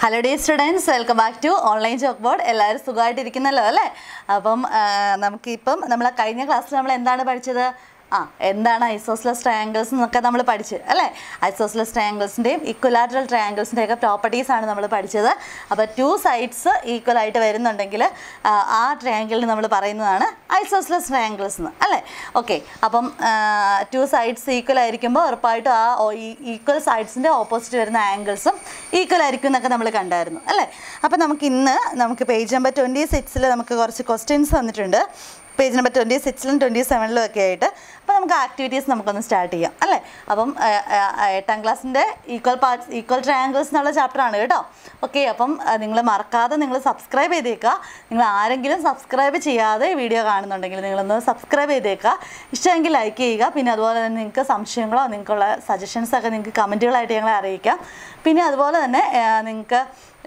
Hello dear students welcome back to online chalk board എല്ലാവരും സുഖമായിട്ടിരിക്കുന്നല്ലോ അല്ലേ അപ്പം ആ, നമുക്കിപ്പം നമ്മൾ കഴിഞ്ഞ ക്ലാസ്സിൽ നമ്മൾ എന്താണ് പഠിച്ചത് ആ എന്താണ് ഐസോസ്ലസ് ട്രയാങ്കിൾസ് എന്നൊക്കെ നമ്മൾ പഠിച്ചു അല്ലേ ഐസോസ്ലസ് ട്രയാങ്കിൾസിൻ്റെയും ഇക്വലാറ്ററൽ ട്രയാങ്കിൾസിൻ്റെ ഒക്കെ പ്രോപ്പർട്ടീസ് ആണ് നമ്മൾ പഠിച്ചത് അപ്പോൾ ടു സൈഡ്സ് ഈക്വൽ ആയിട്ട് വരുന്നുണ്ടെങ്കിൽ ആ, ആ ട്രയാങ്കിളിന് നമ്മൾ പറയുന്നതാണ് ഐസോസ്ലസ് ട്രയാങ്കിൾസ് എന്ന് അല്ലേ ഓക്കെ അപ്പം ടു സൈഡ്സ് ഈക്വൽ ആയിരിക്കുമ്പോൾ ഉറപ്പായിട്ടും ആ ഈക്വൽ സൈഡ്സിൻ്റെ ഓപ്പോസിറ്റ് വരുന്ന ആംഗിൾസും ഈക്വൽ ആയിരിക്കും എന്നൊക്കെ നമ്മൾ കണ്ടായിരുന്നു അല്ലേ അപ്പോൾ നമുക്ക് ഇന്ന് നമുക്ക് പേജ് നമ്പർ ട്വൻറ്റി സിക്സിൽ നമുക്ക് കുറച്ച് ക്വസ്റ്റ്യൻസ് തന്നിട്ടുണ്ട് പേജ് നമ്പർ ട്വൻറ്റി സിക്സിലും ട്വൻറ്റി സെവനിലും ഒക്കെ ആയിട്ട് അപ്പോൾ നമുക്ക് ആക്ടിവിറ്റീസ് നമുക്കൊന്ന് സ്റ്റാർട്ട് ചെയ്യാം അല്ലേ അപ്പം ആ, ആ, എട്ടാം ക്ലാസ്സിൻ്റെ ഈക്വൽ പാർട്സ് ഈക്വൽ ട്രയാങ്കിൾസ് എന്നുള്ള ചാപ്റ്ററാണ് കേട്ടോ ഓക്കെ അപ്പം നിങ്ങൾ മറക്കാതെ നിങ്ങൾ സബ്സ്ക്രൈബ് ചെയ്തേക്കുക നിങ്ങൾ ആരെങ്കിലും സബ്സ്ക്രൈബ് ചെയ്യാതെ വീഡിയോ കാണുന്നുണ്ടെങ്കിൽ നിങ്ങളൊന്ന് സബ്സ്ക്രൈബ് ചെയ്തേക്കുക ഇഷ്ടമെങ്കിൽ ലൈക്ക് ചെയ്യുക പിന്നെ അതുപോലെ തന്നെ നിങ്ങൾക്ക് സംശയങ്ങളോ നിങ്ങൾക്കുള്ള സജഷൻസ് ഒക്കെ നിങ്ങൾക്ക് കമൻറ്റുകളായിട്ട് ഞങ്ങളെ അറിയിക്കാം പിന്നെ അതുപോലെ തന്നെ നിങ്ങൾക്ക്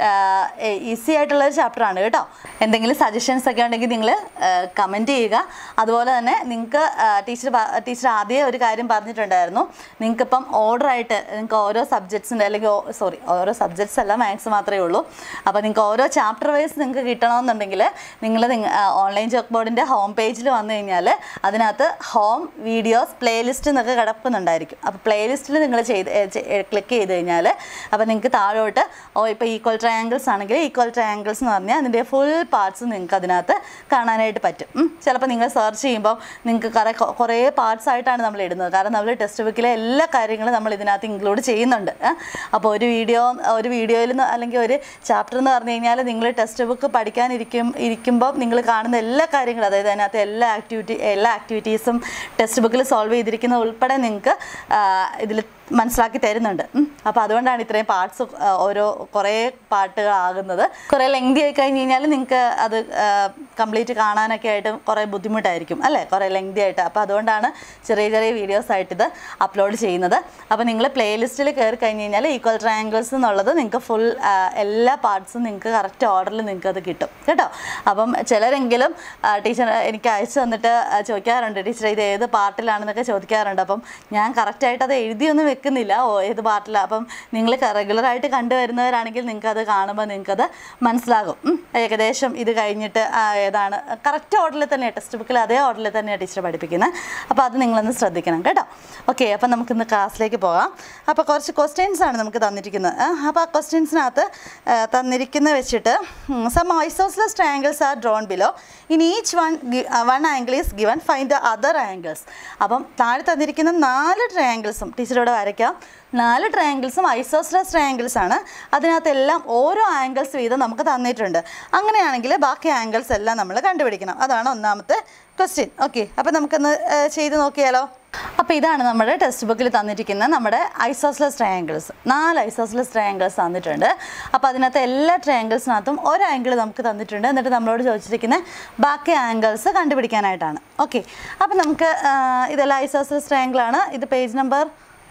ഈസി ആയിട്ടുള്ള ഒരു ചാപ്റ്ററാണ് കേട്ടോ എന്തെങ്കിലും സജഷൻസ് ഒക്കെ ഉണ്ടെങ്കിൽ നിങ്ങൾ കമൻറ്റ് ചെയ്യുക അതുപോലെ തന്നെ നിങ്ങൾക്ക് ടീച്ചർ ടീച്ചർ ആദ്യമേ ഒരു കാര്യം പറഞ്ഞിട്ടുണ്ടായിരുന്നു നിങ്ങൾക്കിപ്പം ഓർഡറായിട്ട് നിങ്ങൾക്ക് ഓരോ സബ്ജക്ട്സിൻ്റെ അല്ലെങ്കിൽ സോറി ഓരോ സബ്ജക്ട്സ് അല്ല മാത്സ് മാത്രമേ ഉള്ളൂ അപ്പോൾ നിങ്ങൾക്ക് ഓരോ ചാപ്റ്റർ വൈസ് നിങ്ങൾക്ക് കിട്ടണമെന്നുണ്ടെങ്കിൽ നിങ്ങൾ ഓൺലൈൻ ചോക്ക് ബോർഡിൻ്റെ ഹോം പേജിൽ വന്നു കഴിഞ്ഞാൽ അതിനകത്ത് ഹോം വീഡിയോസ് പ്ലേലിസ്റ്റ് എന്നൊക്കെ കിടക്കുന്നുണ്ടായിരിക്കും അപ്പോൾ പ്ലേലിസ്റ്റിൽ നിങ്ങൾ ചെയ്ത് ക്ലിക്ക് ചെയ്ത് കഴിഞ്ഞാൽ അപ്പോൾ നിങ്ങൾക്ക് താഴോട്ട് ഓ ഇപ്പോൾ ഈക്വൽ ട്രയാങ്കിൾസ് ആണെങ്കിൽ ഈക്വൽ ട്രയാങ്കിൾസ് എന്ന് പറഞ്ഞാൽ അതിൻ്റെ ഫുൾ പാർട്സ് നിങ്ങൾക്ക് അതിനകത്ത് കാണാനായിട്ട് പറ്റും ഉം. ചിലപ്പോൾ നിങ്ങൾ സെർച്ച് ചെയ്യുമ്പോൾ നിങ്ങൾക്ക് കുറേ കുറേ പാർട്സ് ആയിട്ടാണ് നമ്മൾ ഇടുന്നത് കാരണം നമ്മൾ ടെക്സ്റ്റ് ബുക്കിലെ എല്ലാ കാര്യങ്ങളും നമ്മൾ ഇതിനകത്ത് ഇൻക്ലൂഡ് ചെയ്യുന്നുണ്ട് ഏ. അപ്പോൾ ഒരു വീഡിയോ ഒരു വീഡിയോയിൽ നിന്ന് അല്ലെങ്കിൽ ഒരു ചാപ്റ്റർ എന്ന് പറഞ്ഞു കഴിഞ്ഞാൽ നിങ്ങൾ ടെക്സ്റ്റ് ബുക്ക് പഠിക്കാനിരിക്കും ഇരിക്കുമ്പോൾ നിങ്ങൾ കാണുന്ന എല്ലാ കാര്യങ്ങളും അതായത് അതിനകത്ത് എല്ലാ ആക്ടിവിറ്റി എല്ലാ ആക്ടിവിറ്റീസും ടെക്സ്റ്റ് ബുക്കിൽ സോൾവ് ചെയ്തിരിക്കുന്ന ഉൾപ്പെടെ നിങ്ങൾക്ക് ഇതിൽ മനസ്സിലാക്കി തരുന്നുണ്ട് അപ്പോൾ അതുകൊണ്ടാണ് ഇത്രയും പാർട്സ് ഓരോ കുറേ പാട്ടുകളാകുന്നത് കുറേ ലെങ്തി ആയി കഴിഞ്ഞ് കഴിഞ്ഞാൽ നിങ്ങൾക്ക് അത് കംപ്ലീറ്റ് കാണാനൊക്കെ ആയിട്ട് കുറേ ബുദ്ധിമുട്ടായിരിക്കും അല്ലേ കുറേ ലെങ്തി ആയിട്ട് അപ്പോൾ അതുകൊണ്ടാണ് ചെറിയ ചെറിയ വീഡിയോസ് ആയിട്ട് ഇത് അപ്ലോഡ് ചെയ്യുന്നത് അപ്പോൾ നിങ്ങൾ പ്ലേലിസ്റ്റിൽ കയറി കഴിഞ്ഞ് കഴിഞ്ഞാൽ ഈക്വൽ ട്രയാങ്കിൾസ് എന്നുള്ളത് നിങ്ങൾക്ക് ഫുൾ എല്ലാ പാർട്സും നിങ്ങൾക്ക് കറക്റ്റ് ഓർഡറിൽ നിങ്ങൾക്ക് അത് കിട്ടും കേട്ടോ അപ്പം ചിലരെങ്കിലും ടീച്ചർ എനിക്ക് അയച്ചു തന്നിട്ട് ആ, ചോദിക്കാറുണ്ട് ടീച്ചർ ഇത് ഏത് പാർട്ടിലാണെന്നൊക്കെ ചോദിക്കാറുണ്ട് അപ്പം ഞാൻ കറക്റ്റായിട്ട് അത് എഴുതിയൊന്നും വെക്കുന്നില്ല ഓ ഏത് പാർട്ടിലാണ് അപ്പം നിങ്ങൾ റെഗുലറായിട്ട് കണ്ടുവരുന്നവരാണെങ്കിൽ നിങ്ങൾക്ക് അത് കാണുമ്പോൾ നിങ്ങൾക്കത് മനസ്സിലാകും ഉം. ഏകദേശം ഇത് കഴിഞ്ഞിട്ട് ആ, ഏതാണ് കറക്റ്റ് ഓർഡറിൽ തന്നെ ടെക്സ്റ്റ് ബുക്കിൽ അതേ ഓർഡറിൽ തന്നെയാണ് ടീച്ചർ പഠിപ്പിക്കുന്നത് അപ്പോൾ അത് നിങ്ങളൊന്ന് ശ്രദ്ധിക്കണം കേട്ടോ ഓക്കെ അപ്പം നമുക്കിന്ന് ക്ലാസ്സിലേക്ക് പോകാം അപ്പോൾ കുറച്ച് ക്വസ്റ്റ്യൻസ് ആണ് നമുക്ക് തന്നിരിക്കുന്നത് ആ, അപ്പോൾ ആ ക്വസ്റ്റ്യൻസിനകത്ത് തന്നിരിക്കുന്ന വെച്ചിട്ട് some isosceles triangles are drawn below in each one one angle is given find the other angles അപ്പം താഴെ തന്നിരിക്കുന്ന നാല് ട്രയാങ്കിൾസും ടീച്ചറോട് വരയ്ക്കാം നാല് ട്രയാങ്കിൾസും ഐസോസ്ലസ് ട്രയാങ്കിൾസ് ആണ് അതിനകത്ത് എല്ലാം ഓരോ ആംഗിൾസ് വീതം നമുക്ക് തന്നിട്ടുണ്ട് അങ്ങനെയാണെങ്കിൽ ബാക്കി ആംഗിൾസ് എല്ലാം നമ്മൾ കണ്ടുപിടിക്കണം അതാണ് ഒന്നാമത്തെ ക്വസ്റ്റ്യൻ ഓക്കെ അപ്പോൾ നമുക്കൊന്ന് ഏഹ്, ചെയ്ത് നോക്കിയാലോ അപ്പോൾ ഇതാണ് നമ്മുടെ ടെക്സ്റ്റ് ബുക്കിൽ തന്നിരിക്കുന്ന നമ്മുടെ ഐസോസ്ലസ് ട്രയാങ്കിൾസ് നാല് ഐസോസ്ലസ് ട്രയാങ്കിൾസ് തന്നിട്ടുണ്ട് അപ്പോൾ അതിനകത്ത് എല്ലാ ട്രയാങ്കിൾസിനകത്തും ഒരു ആംഗിൾ നമുക്ക് തന്നിട്ടുണ്ട് എന്നിട്ട് നമ്മളോട് ചോദിച്ചിരിക്കുന്ന ബാക്കി ആംഗിൾസ് കണ്ടുപിടിക്കാനായിട്ടാണ് ഓക്കെ അപ്പോൾ നമുക്ക് ആഹ്, ഇതെല്ലാം ഐസോസ്ലസ് ട്രയാങ്കിളാണ് ഇത് page number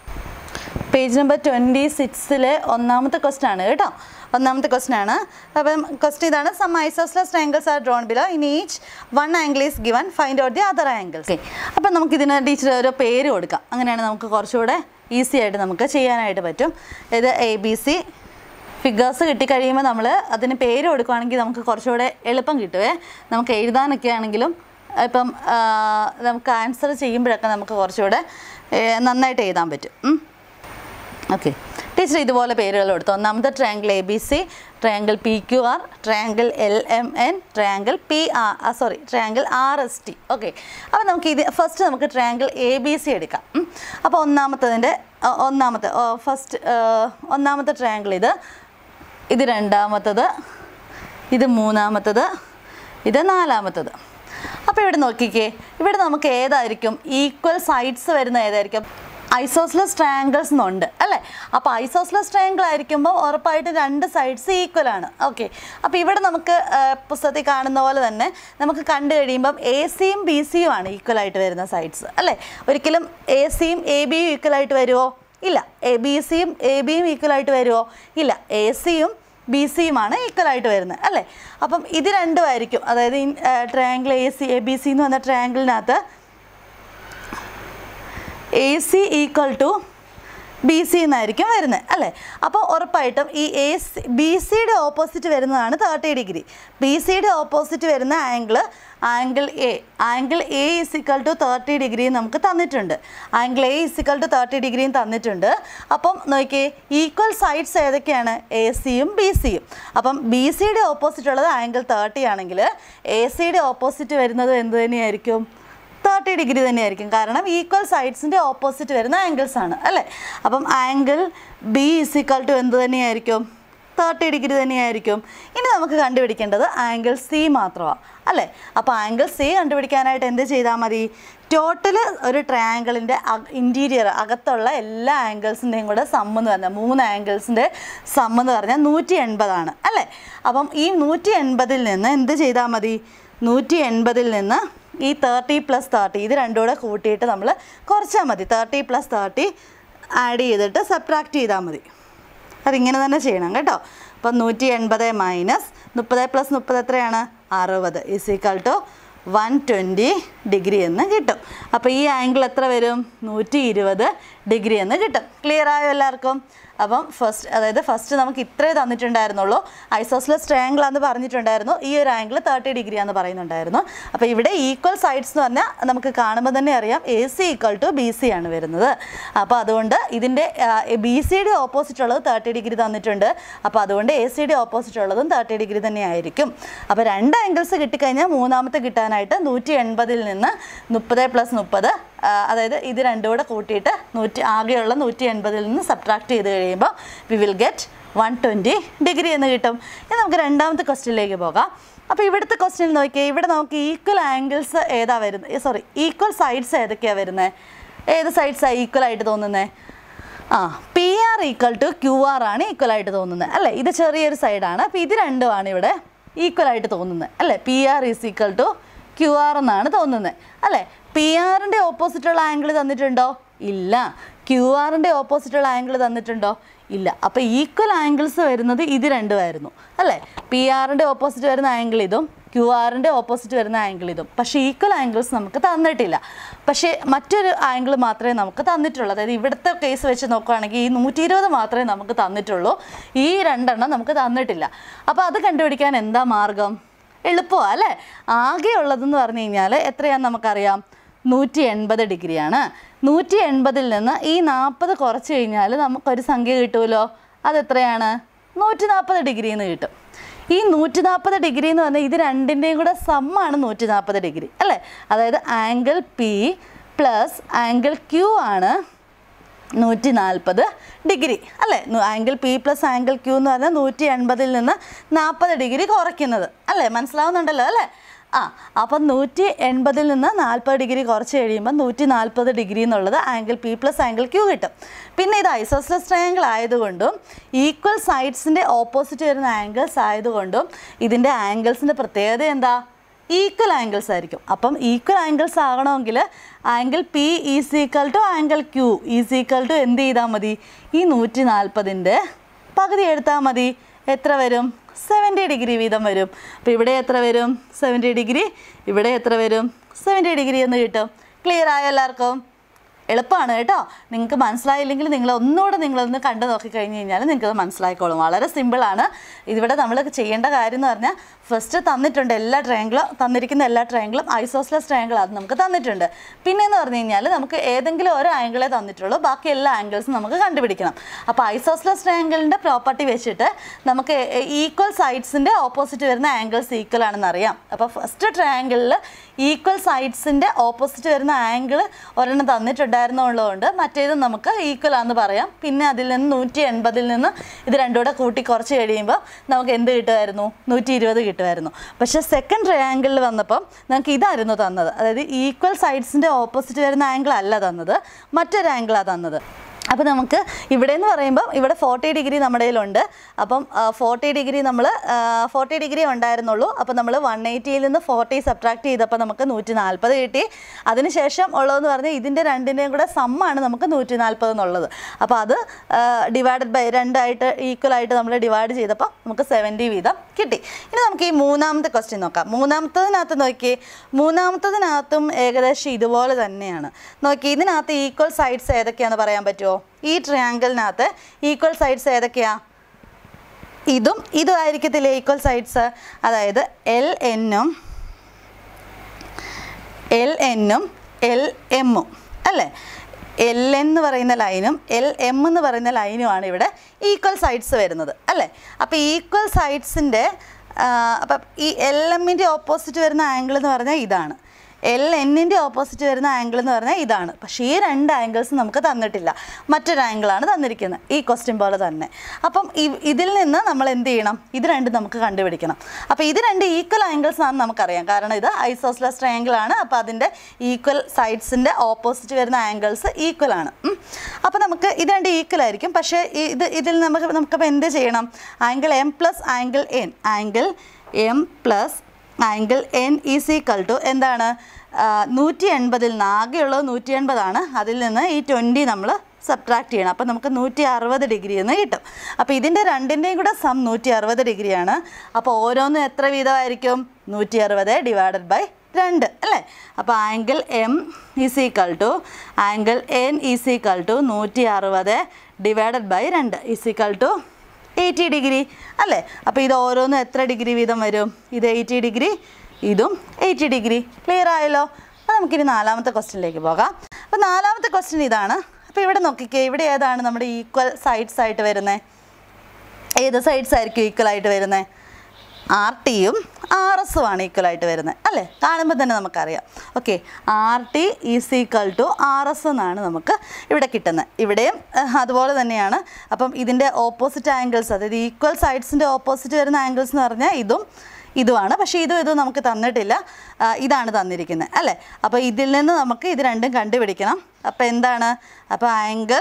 page number twenty സിക്സിലെ ഒന്നാമത്തെ ക്വസ്റ്റൻ ആണ് കേട്ടോ ഒന്നാമത്തെ ക്വസ്റ്റൻ ആണ് അപ്പം ക്വസ്റ്റൻ ഇതാണ് some isosceles triangles are drawn below in each one angle is given find out the other angles okay അപ്പം നമുക്ക് ഇതിന് ടീച്ചർ ഒരു പേര് കൊടുക്കാം അങ്ങനെയാണ് നമുക്ക് കുറച്ചുകൂടെ ഈസി ആയിട്ട് നമുക്ക് ചെയ്യാനായിട്ട് പറ്റും ഇത് എ ബി സി ഫിഗേഴ്സ് കിട്ടിക്കഴിയുമ്പോൾ നമ്മൾ അതിന് പേര് കൊടുക്കുകയാണെങ്കിൽ നമുക്ക് കുറച്ചുകൂടെ എളുപ്പം കിട്ടുമേ നമുക്ക് എഴുതാനൊക്കെ ആണെങ്കിലും ഇപ്പം ആ, നമുക്ക് ആൻസർ ചെയ്യുമ്പോഴൊക്കെ നമുക്ക് കുറച്ചുകൂടെ ഏ, നന്നായിട്ട് എഴുതാൻ പറ്റും ഉം. ഓക്കെ ടീച്ചർ ഇതുപോലെ പേരുകൾ കൊടുത്തു ഒന്നാമത്തെ triangle A B C triangle P Q R triangle L M N triangle P R sorry triangle R S T okay അപ്പോൾ നമുക്ക് ഇത് ഫസ്റ്റ് നമുക്ക് ട്രയാങ്കിൾ എ ബി സി എടുക്കാം ഉം. അപ്പോൾ ഒന്നാമത്തതിൻ്റെ ഒ- ഒന്നാമത്തെ ഫസ്റ്റ് ഒന്നാമത്തെ ട്രയാങ്കിൾ ഇത് ഇത് രണ്ടാമത്തത് ഇത് മൂന്നാമത്തത് ഇത് നാലാമത്തത് അപ്പോൾ ഇവിടെ നോക്കിക്കേ ഇവിടെ നമുക്ക് ഏതായിരിക്കും ഈക്വൽ സൈഡ്സ് വരുന്ന ഏതായിരിക്കും ഐസോസ്ലസ് ട്രയാങ്കിൾസ് എന്നുണ്ട് അല്ലേ അപ്പോൾ ഐസോസ്ലസ് ട്രയാങ്കിൾ ആയിരിക്കുമ്പോൾ ഉറപ്പായിട്ട് രണ്ട് സൈഡ്സ് ഈക്വൽ ആണ് ഓക്കെ അപ്പോൾ ഇവിടെ നമുക്ക് ആ, പുസ്തകത്തിൽ കാണുന്ന പോലെ തന്നെ നമുക്ക് കണ്ടു കഴിയുമ്പം എ സിയും ബി സിയും ആണ് ഈക്വൽ ആയിട്ട് വരുന്ന സൈഡ്സ് അല്ലേ ഒരിക്കലും എ സിയും എ ബിയും ഈക്വൽ ആയിട്ട് വരുമോ ഇല്ല എ ബി സിയും എ ബിയും ഈക്വൽ ആയിട്ട് വരുമോ ഇല്ല എ സിയും ബി സിയുമാണ് ഈക്വൽ ആയിട്ട് വരുന്നത് അല്ലേ അപ്പം ഇത് രണ്ടുമായിരിക്കും അതായത് triangle A C A B C എന്ന് പറഞ്ഞ ട്രയാങ്കിളിനകത്ത് A C equal to B C എന്നായിരിക്കും വരുന്നത് അല്ലേ അപ്പോൾ ഉറപ്പായിട്ടും ഈ എ സി ബി സിയുടെ ഓപ്പോസിറ്റ് വരുന്നതാണ് തേർട്ടി ഡിഗ്രി ബി സിയുടെ ഓപ്പോസിറ്റ് വരുന്ന angle angle A angle A is equal to thirty degree നമുക്ക് തന്നിട്ടുണ്ട് angle A is equal to thirty ഡിഗ്രിയും തന്നിട്ടുണ്ട് അപ്പം നോക്കിയേ ഈക്വൽ സൈഡ്സ് ഏതൊക്കെയാണ് എ സിയും ബി സിയും അപ്പം ബി സിയുടെ ഓപ്പോസിറ്റ് ഉള്ളത് ആംഗിൾ തേർട്ടി ആണെങ്കിൽ എ സിയുടെ ഓപ്പോസിറ്റ് വരുന്നത് എന്ത് തന്നെയായിരിക്കും തേർട്ടി ഡിഗ്രി തന്നെയായിരിക്കും കാരണം ഈക്വൽ സൈഡ്സിൻ്റെ ഓപ്പോസിറ്റ് വരുന്ന ആംഗിൾസ് ആണ് അല്ലേ അപ്പം ആംഗിൾ ബി ഇസിക്കൽ ടു എന്ത് തന്നെയായിരിക്കും തേർട്ടി ഡിഗ്രി തന്നെയായിരിക്കും ഇനി നമുക്ക് കണ്ടുപിടിക്കേണ്ടത് ആംഗിൾ സി മാത്രമാണ് അല്ലേ അപ്പോൾ ആംഗിൾ സി കണ്ടുപിടിക്കാനായിട്ട് എന്ത് ചെയ്താൽ മതി ടോട്ടൽ ഒരു ട്രയാങ്കിളിൻ്റെ ഇൻറ്റീരിയർ അകത്തുള്ള എല്ലാ ആംഗിൾസിൻ്റെയും കൂടെ സം എന്ന് പറഞ്ഞാൽ മൂന്ന് ആംഗിൾസിൻ്റെ സം എന്ന് പറഞ്ഞാൽ നൂറ്റി എൺപതാണ് അല്ലേ അപ്പം ഈ നൂറ്റി എൺപതിൽ നിന്ന് എന്ത് ചെയ്താൽ മതി നൂറ്റി എൺപതിൽ നിന്ന് ഈ തേർട്ടി പ്ലസ് തേർട്ടി ഇത് രണ്ടും കൂടെ കൂട്ടിയിട്ട് നമ്മൾ കുറച്ചാൽ മതി തേർട്ടി പ്ലസ് തേർട്ടി ആഡ് ചെയ്തിട്ട് സബ്ട്രാക്ട് ചെയ്താൽ മതി അതിങ്ങനെ തന്നെ ചെയ്യണം കേട്ടോ അപ്പം നൂറ്റി എൺപത് മൈനസ് മുപ്പത് പ്ലസ് മുപ്പത് എത്രയാണ് അറുപത് is equal to one twenty degree എന്ന് കിട്ടും അപ്പോൾ ഈ ആംഗിൾ എത്ര വരും നൂറ്റി ഇരുപത് ഡിഗ്രി എന്ന് കിട്ടും ക്ലിയർ ആയോ എല്ലാവർക്കും അപ്പം ഫസ്റ്റ് അതായത് ഫസ്റ്റ് നമുക്ക് ഇത്രേ തന്നിട്ടുണ്ടായിരുന്നുള്ളൂ ഐസോസ്ലെസ് ട്രയാങ്കിൾ ആണെന്ന് പറഞ്ഞിട്ടുണ്ടായിരുന്നു ഈ ഒരു ആംഗിൾ തേർട്ടി ഡിഗ്രി ആണെന്ന് പറയുന്നുണ്ടായിരുന്നു അപ്പോൾ ഇവിടെ ഈക്വൽ സൈഡ്സ് എന്ന് പറഞ്ഞാൽ നമുക്ക് കാണുമ്പോൾ തന്നെ അറിയാം A C equal to B C ആണ് വരുന്നത് അപ്പോൾ അതുകൊണ്ട് ഇതിൻ്റെ ബി സിയുടെ ഓപ്പോസിറ്റ് ഉള്ളത് തേർട്ടി ഡിഗ്രി തന്നിട്ടുണ്ട് അപ്പോൾ അതുകൊണ്ട് എ സിയുടെ ഓപ്പോസിറ്റ് ഉള്ളതും തേർട്ടി ഡിഗ്രി തന്നെ ആയിരിക്കും അപ്പോൾ രണ്ട് ആംഗിൾസ് കിട്ടിക്കഴിഞ്ഞാൽ മൂന്നാമത്തെ കിട്ടാനായിട്ട് നൂറ്റി എൺപതിൽ നിന്ന് മുപ്പത് പ്ലസ് മുപ്പത് അതായത് ഇത് രണ്ടും കൂടെ കൂട്ടിയിട്ട് നൂറ്റി ആകെയുള്ള നൂറ്റി എൺപതിൽ നിന്ന് സബ്ട്രാക്ട് ചെയ്ത് കഴിയുമ്പോൾ we will get one twenty degree എന്ന് കിട്ടും ഇനി നമുക്ക് രണ്ടാമത്തെ ക്വസ്റ്റ്യനിലേക്ക് പോകാം അപ്പോൾ ഇവിടുത്തെ ക്വസ്റ്റ്യൻ നോക്കിയാൽ ഇവിടെ നമുക്ക് ഈക്വൽ ആംഗിൾസ് ഏതാ വരുന്നത് സോറി ഈക്വൽ സൈഡ്സ് ഏതൊക്കെയാണ് വരുന്നത് ഏത് സൈഡ്സാണ് ഈക്വൽ ആയിട്ട് തോന്നുന്നത് ആ P R equal to Q R ആണ് ഈക്വൽ ആയിട്ട് തോന്നുന്നത് അല്ലേ ഇത് ചെറിയൊരു സൈഡാണ് അപ്പോൾ ഇത് രണ്ടുമാണ് ഇവിടെ ഈക്വൽ ആയിട്ട് തോന്നുന്നത് അല്ലേ P R is equal to Q R എന്നാണ് തോന്നുന്നത് അല്ലേ പി ആറിൻ്റെ ഓപ്പോസിറ്റുള്ള ആംഗിൾ തന്നിട്ടുണ്ടോ ഇല്ല ക്യു ആറിൻ്റെ ഓപ്പോസിറ്റുള്ള ആംഗിൾ തന്നിട്ടുണ്ടോ ഇല്ല അപ്പോൾ ഈക്വൽ ആംഗിൾസ് വരുന്നത് ഇത് രണ്ടുമായിരുന്നു അല്ലേ പി ആറിൻ്റെ ഓപ്പോസിറ്റ് വരുന്ന ആംഗിൾ ഇതും ക്യു ആറിൻ്റെ ഓപ്പോസിറ്റ് വരുന്ന ആംഗിൾ ഇതും പക്ഷേ ഈക്വൽ ആംഗിൾസ് നമുക്ക് തന്നിട്ടില്ല പക്ഷേ മറ്റൊരു ആംഗിൾ മാത്രമേ നമുക്ക് തന്നിട്ടുള്ളൂ അതായത് ഇവിടുത്തെ കേസ് വെച്ച് നോക്കുകയാണെങ്കിൽ ഈ നൂറ്റി ഇരുപത് മാത്രമേ നമുക്ക് തന്നിട്ടുള്ളൂ ഈ രണ്ടെണ്ണം നമുക്ക് തന്നിട്ടില്ല അപ്പോൾ അത് കണ്ടുപിടിക്കാൻ എന്താ മാർഗം എളുപ്പമാണ് അല്ലേ ആകെ ഉള്ളതെന്ന് പറഞ്ഞു കഴിഞ്ഞാൽ എത്രയാണെന്ന് നമുക്കറിയാം നൂറ്റി എൺപത് ഡിഗ്രിയാണ് നൂറ്റി എൺപതിൽ നിന്ന് ഈ നാൽപ്പത് കുറച്ച് കഴിഞ്ഞാൽ നമുക്കൊരു സംഖ്യ കിട്ടുമല്ലോ അതെത്രയാണ് നൂറ്റി നാൽപ്പത് ഡിഗ്രി എന്ന് കിട്ടും ഈ നൂറ്റി നാൽപ്പത് ഡിഗ്രി എന്ന് പറഞ്ഞാൽ ഇത് രണ്ടിൻ്റെയും കൂടെ സമ്മാണ് നൂറ്റി നാൽപ്പത് ഡിഗ്രി അല്ലേ അതായത് angle P plus angle Q ആണ് നൂറ്റി നാൽപ്പത് ഡിഗ്രി അല്ലേ angle P plus angle Q എന്ന് പറഞ്ഞാൽ നൂറ്റി എൺപതിൽ നിന്ന് നാൽപ്പത് ഡിഗ്രി കുറയ്ക്കുന്നത് അല്ലേ മനസ്സിലാവുന്നുണ്ടല്ലോ അല്ലേ ആ അപ്പം നൂറ്റി എൺപതിൽ നിന്ന് നാൽപ്പത് ഡിഗ്രി കുറച്ച് കഴിയുമ്പോൾ നൂറ്റി നാൽപ്പത് ഡിഗ്രി എന്നുള്ളത് angle P plus angle Q കിട്ടും പിന്നെ ഇത് ഐസോസ്ലസ് ട്രയാങ്കിൾ ആയതുകൊണ്ടും ഈക്വൽ സൈഡ്സിൻ്റെ ഓപ്പോസിറ്റ് വരുന്ന ആംഗിൾസ് ആയതുകൊണ്ടും ഇതിൻ്റെ ആംഗിൾസിൻ്റെ പ്രത്യേകത എന്താ ഈക്വൽ ആംഗിൾസ് ആയിരിക്കും അപ്പം ഈക്വൽ ആംഗിൾസ് ആകണമെങ്കിൽ angle P is equal to angle Q is equal to എന്ത് ചെയ്താൽ മതി ഈ നൂറ്റി നാൽപ്പതിൻ്റെ പകുതി എടുത്താൽ മതി എത്ര വരും സെവൻറ്റി ഡിഗ്രി വീതം വരും അപ്പോൾ ഇവിടെ എത്ര വരും സെവൻറ്റി ഡിഗ്രി ഇവിടെ എത്ര വരും സെവൻറ്റി ഡിഗ്രി എന്ന് കിട്ടും ക്ലിയർ ആയോ എല്ലാവർക്കും എളുപ്പമാണ് കേട്ടോ നിങ്ങൾക്ക് മനസ്സിലായില്ലെങ്കിൽ നിങ്ങൾ ഒന്നുകൂടെ നിങ്ങളൊന്ന് കണ്ടു നോക്കിക്കഴിഞ്ഞ് കഴിഞ്ഞാൽ നിങ്ങൾക്ക് അത് മനസ്സിലായിക്കോളും വളരെ സിമ്പിളാണ് ഇതിവിടെ നമ്മൾ ചെയ്യേണ്ട കാര്യം എന്ന് പറഞ്ഞാൽ ഫസ്റ്റ് തന്നിട്ടുണ്ട് എല്ലാ ട്രയാങ്കിളും തന്നിരിക്കുന്ന എല്ലാ ട്രയാങ്കിളും ഐസോസ്ലസ് ട്രയാങ്കിൾ അത് നമുക്ക് തന്നിട്ടുണ്ട് പിന്നെ എന്ന് പറഞ്ഞു കഴിഞ്ഞാൽ നമുക്ക് ഏതെങ്കിലും ഒരു ആംഗിളേ തന്നിട്ടുള്ളൂ ബാക്കി എല്ലാ ആംഗിൾസും നമുക്ക് കണ്ടുപിടിക്കണം അപ്പോൾ ഐസോസ്ലസ് ട്രയാങ്കിളിൻ്റെ പ്രോപ്പർട്ടി വെച്ചിട്ട് നമുക്ക് ഈക്വൽ സൈഡ്സിൻ്റെ ഓപ്പോസിറ്റ് വരുന്ന ആംഗിൾസ് ഈക്വൽ ആണെന്ന് അറിയാം അപ്പോൾ ഫസ്റ്റ് ട്രയാങ്കിളിൽ ഈക്വൽ സൈഡ്സിൻ്റെ ഓപ്പോസിറ്റ് വരുന്ന ആംഗിൾ ഒരെണ്ണം തന്നിട്ടുണ്ടായിരുന്നുള്ളതുകൊണ്ട് മറ്റേത് നമുക്ക് ഈക്വൽ ആണെന്ന് പറയാം പിന്നെ അതിൽ നിന്ന് നൂറ്റി എൺപതിൽ നിന്ന് ഇത് രണ്ടും കൂടെ കൂട്ടി കുറച്ച് കഴിയുമ്പോൾ നമുക്ക് എന്ത് കിട്ടുമായിരുന്നു നൂറ്റി ഇരുപത് കിട്ടുമായിരുന്നു പക്ഷേ സെക്കൻഡ് ട്രയാങ്കിളിൽ വന്നപ്പം നമുക്ക് ഇതായിരുന്നു തന്നത് അതായത് ഈക്വൽ സൈഡ്സിൻ്റെ ഓപ്പോസിറ്റ് വരുന്ന ആംഗിൾ അല്ല തന്നത് മറ്റൊരു ആംഗിളാണ് തന്നത് അപ്പോൾ നമുക്ക് ഇവിടെ എന്ന് പറയുമ്പോൾ ഇവിടെ ഫോർട്ടി ഡിഗ്രി നമ്മുടെ കയ്യിലുണ്ട് അപ്പം ഫോർട്ടി ഡിഗ്രി നമ്മൾ ഫോർട്ടി ഡിഗ്രി ഉണ്ടായിരുന്നുള്ളൂ അപ്പോൾ നമ്മൾ വൺ എയ്റ്റിയിൽ നിന്ന് ഫോർട്ടി സബ്ട്രാക്ട് ചെയ്തപ്പോൾ നമുക്ക് നൂറ്റി നാൽപ്പത് കിട്ടി അതിനുശേഷം ഉള്ളതെന്ന് പറഞ്ഞാൽ ഇതിൻ്റെ രണ്ടിൻ്റെയും കൂടെ സമ്മാണ് നമുക്ക് നൂറ്റി നാൽപ്പത് എന്നുള്ളത് അപ്പോൾ അത് ഡിവൈഡഡ് ബൈ രണ്ടായിട്ട് ഈക്വൽ ആയിട്ട് നമ്മൾ ഡിവൈഡ് ചെയ്തപ്പോൾ നമുക്ക് സെവൻറ്റി വീതം കിട്ടി ഇനി നമുക്ക് ഈ മൂന്നാമത്തെ ക്വസ്റ്റ്യൻ നോക്കാം മൂന്നാമത്തതിനകത്ത് നോക്കി മൂന്നാമത്തതിനകത്തും ഏകദേശം ഇതുപോലെ തന്നെയാണ് നോക്കി ഇതിനകത്ത് ഈക്വൽ സൈഡ്സ് ഏതൊക്കെയാണെന്ന് പറയാൻ പറ്റുമോ ഈ ട്രയാങ്കിളിനകത്ത് ഈക്വൽ സൈഡ്സ് ഏതൊക്കെയാ ഇതും ഇതും ആയിരിക്കത്തില്ലേ ഈക്വൽ സൈഡ്സ് അതായത് എൽ എന്നും എൽ എന്നും എൽ എമ്മും അല്ലേ എൽ എന്ന് പറയുന്ന ലൈനും എൽ എം എന്ന് പറയുന്ന ലൈനുമാണ് ഇവിടെ ഈക്വൽ സൈഡ്സ് വരുന്നത് അല്ലേ അപ്പോൾ ഈക്വൽ സൈഡ്സിൻ്റെ അപ്പം ഈ എൽ എമ്മിൻ്റെ ഓപ്പോസിറ്റ് വരുന്ന ആംഗിൾ എന്ന് പറഞ്ഞാൽ ഇതാണ് എൽ എന്നിൻ്റെ ഓപ്പോസിറ്റ് വരുന്ന ആംഗിൾ എന്ന് പറഞ്ഞാൽ ഇതാണ് പക്ഷേ ഈ രണ്ട് ആംഗിൾസ് നമുക്ക് തന്നിട്ടില്ല മറ്റൊരു ആംഗിളാണ് തന്നിരിക്കുന്നത് ഈ ക്വസ്റ്റ്യൻ പോലെ തന്നെ അപ്പം ഇ- ഇതിൽ നിന്ന് നമ്മൾ എന്ത് ചെയ്യണം ഇത് രണ്ടും നമുക്ക് കണ്ടുപിടിക്കണം അപ്പോൾ ഇത് രണ്ട് ഈക്വൽ ആംഗിൾസ് ആണെന്ന് നമുക്കറിയാം കാരണം ഇത് ഐസോസ്ലസ് ട്രയാങ്കിൾ ആണ് അപ്പോൾ അതിൻ്റെ ഈക്വൽ സൈഡ്സിൻ്റെ ഓപ്പോസിറ്റ് വരുന്ന ആംഗിൾസ് ഈക്വൽ ആണ് ഉം. അപ്പോൾ നമുക്ക് ഇത് രണ്ട് ഈക്വൽ ആയിരിക്കും പക്ഷേ ഈ- ഇത് ഇതിൽ നമുക്ക് നമുക്കപ്പോൾ എന്ത് ചെയ്യണം angle M plus angle N angle M plus angle N is equal to എന്താണ് നൂറ്റി എൺപതിൽ നിന്ന് ആകെയുള്ളത് നൂറ്റി എൺപതാണ് അതിൽ നിന്ന് ഈ ട്വൻറ്റി നമ്മൾ സബ്ട്രാക്ട് ചെയ്യണം അപ്പോൾ നമുക്ക് നൂറ്റി അറുപത് ഡിഗ്രി എന്ന് കിട്ടും അപ്പോൾ ഇതിൻ്റെ രണ്ടിൻ്റെയും കൂടെ സം നൂറ്റി അറുപത് ഡിഗ്രിയാണ് അപ്പോൾ ഓരോന്നും എത്ര വീതമായിരിക്കും നൂറ്റി അറുപത് ഡിവൈഡഡ് ബൈ രണ്ട് അല്ലേ അപ്പോൾ angle M is equal to angle N is equal to നൂറ്റി അറുപത് ഡിവൈഡഡ് ബൈ രണ്ട് is equal to eighty degree അല്ലേ അപ്പോൾ ഇത് ഓരോന്നും എത്ര ഡിഗ്രി വീതം വരും ഇത് എയ്റ്റി ഡിഗ്രി ഇതും എയ്റ്റി ഡിഗ്രി ക്ലിയർ ആയല്ലോ അപ്പോൾ നമുക്കിനി നാലാമത്തെ ക്വസ്റ്റ്യനിലേക്ക് പോകാം അപ്പോൾ നാലാമത്തെ ക്വസ്റ്റ്യൻ ഇതാണ് അപ്പോൾ ഇവിടെ നോക്കിക്കേ ഇവിടെ ഏതാണ് നമ്മുടെ ഈക്വൽ സൈഡ്സ് ആയിട്ട് വരുന്നത് ഏത് സൈഡ്സ് ആയിരിക്കും ഈക്വൽ ആയിട്ട് വരുന്നത് ആർ ടിയും ആർ എസും ആണ് ഈക്വൽ ആയിട്ട് വരുന്നത് അല്ലേ കാണുമ്പോൾ തന്നെ നമുക്കറിയാം okay R T is equal to R S എന്നാണ് നമുക്ക് ഇവിടെ കിട്ടുന്നത് ഇവിടെയും അഹ്, അതുപോലെ തന്നെയാണ് അപ്പം ഇതിൻ്റെ ഓപ്പോസിറ്റ് ആംഗിൾസ് അതായത് ഈക്വൽ സൈഡ്സിൻ്റെ ഓപ്പോസിറ്റ് വരുന്ന ആംഗിൾസ് എന്ന് പറഞ്ഞാൽ ഇതും ഇതുമാണ് പക്ഷേ ഇതും ഇതും നമുക്ക് തന്നിട്ടില്ല ആ, ഇതാണ് തന്നിരിക്കുന്നത് അല്ലേ അപ്പോൾ ഇതിൽ നിന്ന് നമുക്ക് ഇത് രണ്ടും കണ്ടുപിടിക്കണം അപ്പോൾ എന്താണ് അപ്പോൾ angle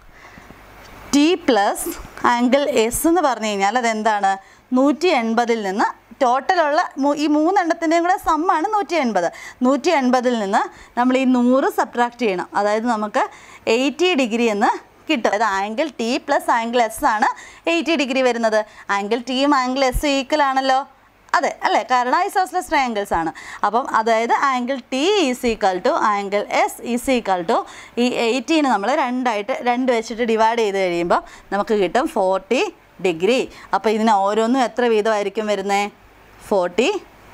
T plus angle S എന്ന് പറഞ്ഞു കഴിഞ്ഞാൽ അതെന്താണ് നൂറ്റി എൺപതിൽ നിന്ന് ടോട്ടലുള്ള മൂ- ഈ മൂന്നെണ്ണത്തിൻ്റെയും കൂടെ സമ്മാണ് നൂറ്റി എൺപത് നൂറ്റി എൺപതിൽ നിന്ന് നമ്മൾ ഈ നൂറ് സബ്ട്രാക്ട് ചെയ്യണം അതായത് നമുക്ക് എയ്റ്റി ഡിഗ്രി എന്ന് കിട്ടും അതായത് angle T plus angle S ആണ് എയ്റ്റി ഡിഗ്രി വരുന്നത് ആംഗിൾ ടിയും ആംഗിൾ എസും ഈക്വൽ ആണല്ലോ അതെ അല്ലേ കാരണം ഐസോസ്ലസ് ട്രയാങ്കിൾസ് ആണ് അപ്പം അതായത് angle T is equal to angle S is equal to ഈ എയ്റ്റീന് നമ്മൾ രണ്ടായിട്ട് രണ്ട് വെച്ചിട്ട് ഡിവൈഡ് ചെയ്ത് കഴിയുമ്പോൾ നമുക്ക് കിട്ടും ഫോർട്ടി ഡിഗ്രി അപ്പോൾ ഇതിന് ഓരോന്നും എത്ര വീതമായിരിക്കും വരുന്നത് ഫോർട്ടി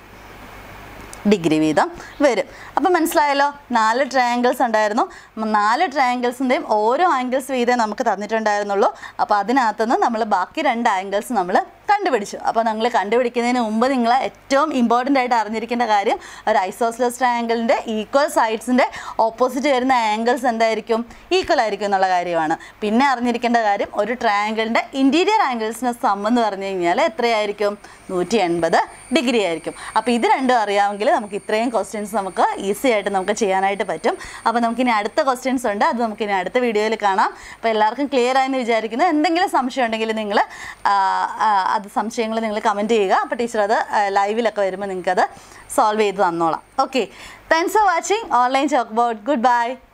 ഡിഗ്രി വീതം വരും അപ്പം മനസ്സിലായല്ലോ നാല് ട്രയാങ്കിൾസ് ഉണ്ടായിരുന്നു ഉം, നാല് ട്രയാങ്കിൾസിൻ്റെയും ഓരോ ആംഗിൾസ് വീതം നമുക്ക് തന്നിട്ടുണ്ടായിരുന്നുള്ളൂ അപ്പോൾ അതിനകത്തുനിന്ന് നമ്മൾ ബാക്കി രണ്ട് ആംഗിൾസ് നമ്മൾ കണ്ടുപിടിച്ചു അപ്പോൾ നിങ്ങൾ കണ്ടുപിടിക്കുന്നതിന് മുമ്പ് നിങ്ങൾ ഏറ്റവും ഇമ്പോർട്ടൻ്റ് ആയിട്ട് അറിഞ്ഞിരിക്കേണ്ട കാര്യം ഒരു ഐസോസ്ലസ് ട്രയാങ്കിളിൻ്റെ ഈക്വൽ സൈഡ്സിൻ്റെ ഓപ്പോസിറ്റ് വരുന്ന ആംഗിൾസ് എന്തായിരിക്കും ഈക്വൽ ആയിരിക്കും എന്നുള്ള കാര്യമാണ് പിന്നെ അറിഞ്ഞിരിക്കേണ്ട കാര്യം ഒരു ട്രയാങ്കിളിൻ്റെ ഇൻറ്റീരിയർ ആംഗിൾസിൻ്റെ സം എന്ന് പറഞ്ഞു കഴിഞ്ഞാൽ എത്രയായിരിക്കും നൂറ്റി എൺപത് ഡിഗ്രി ആയിരിക്കും അപ്പോൾ ഇത് രണ്ടും അറിയാമെങ്കിൽ നമുക്ക് ഇത്രയും ക്വസ്റ്റ്യൻസ് നമുക്ക് ഈസി ആയിട്ട് നമുക്ക് ചെയ്യാനായിട്ട് പറ്റും അപ്പോൾ നമുക്കിനി അടുത്ത ക്വസ്റ്റ്യൻസ് ഉണ്ട് അത് നമുക്കിനി അടുത്ത വീഡിയോയിൽ കാണാം അപ്പോൾ എല്ലാവർക്കും ക്ലിയർ ആയെന്ന് വിചാരിക്കുന്നു എന്തെങ്കിലും സംശയം ഉണ്ടെങ്കിൽ നിങ്ങൾ അത് സംശയങ്ങൾ നിങ്ങൾ കമൻറ്റ് ചെയ്യുക അപ്പോൾ ടീച്ചർ അത് ലൈവിലൊക്കെ വരുമ്പോൾ നിങ്ങൾക്കത് സോൾവ് ചെയ്ത് തന്നോളാം okay thanks for watching online chalk board good bye